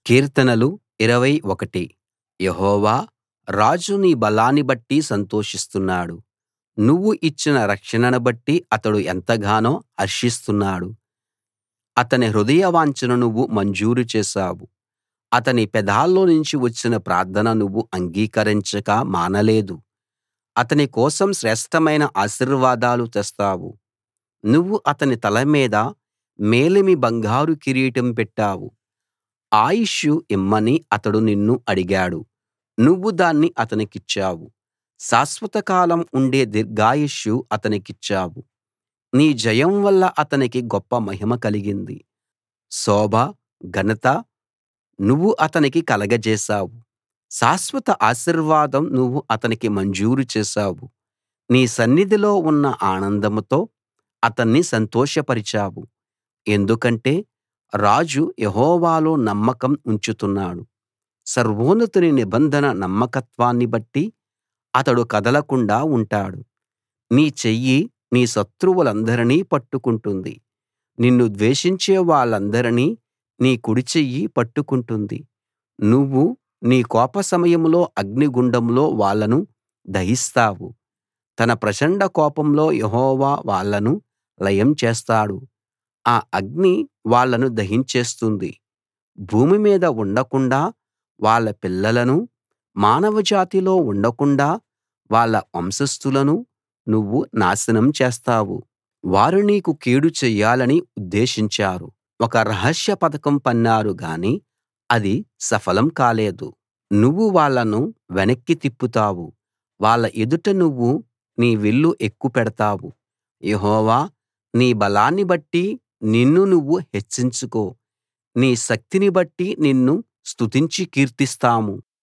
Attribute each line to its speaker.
Speaker 1: కీర్తనలు 21 యెహోవా రాజు నీ బలాన్ని బట్టి సంతోషిస్తున్నాడు నువ్వు ఇచ్చిన రక్షణను బట్టి అతడు ఎంతగానో హర్షిస్తున్నాడు అతని హృదయవాంఛను నువ్వు మంజూరు చేశావు అతని పెదాల్లోనుంచి వచ్చిన ప్రార్థన నువ్వు అంగీకరించక మానలేదు అతని కోసం శ్రేష్ఠమైన ఆశీర్వాదాలు తెస్తావు నువ్వు అతని తల మీద మేలిమి బంగారు కిరీటం పెట్టావు ఆయుష్షు ఇమ్మని అతడు నిన్ను అడిగాడు నువ్వు దాన్ని అతనికిచ్చావు శాశ్వత కాలం ఉండే దీర్ఘాయుష్షు అతనికిచ్చావు నీ జయం వల్ల అతనికి గొప్ప మహిమ కలిగింది శోభ ఘనత నువ్వు అతనికి కలగజేశావు శాశ్వత ఆశీర్వాదం నువ్వు అతనికి మంజూరు చేశావు నీ సన్నిధిలో ఉన్న ఆనందంతో అతన్ని సంతోషపరిచావు ఎందుకంటే రాజు యెహోవాలో నమ్మకం ఉంచుతున్నాడు సర్వోన్నతుని నిబంధన నమ్మకత్వాన్ని బట్టి అతడు కదలకుండా ఉంటాడు నీ చెయ్యి నీ శత్రువులందరినీ పట్టుకుంటుంది నిన్ను ద్వేషించే వాళ్ళందరినీ నీ కుడిచెయ్యి పట్టుకుంటుంది నువ్వు నీ కోప సమయంలో అగ్నిగుండంలో వాళ్ళను దహిస్తావు తన ప్రచండ కోపంలో యెహోవా వాళ్ళను లయం చేస్తాడు ఆ అగ్ని వాళ్ళను దహించేస్తుంది భూమి మీద ఉండకుండాా వాళ్ళ పిల్లలనూ మానవజాతిలో ఉండకుండాా వాళ్ళ వంశస్థులనూ నువ్వు నాశనం చేస్తావు వారు నీకు కీడు చెయ్యాలని ఉద్దేశించారు ఒక రహస్య పథకం పన్నారు గాని అది సఫలం కాలేదు నువ్వు వాళ్ళను వెనక్కి తిప్పుతావు వాళ్ళ ఎదుట నువ్వు నీ విల్లు ఎక్కుపెడతావు యెహోవా నీ బలాన్ని బట్టి నిన్ను నువ్వు హెచ్చించుకో నీ శక్తిని బట్టి నిన్ను స్తుతించి కీర్తిస్తాము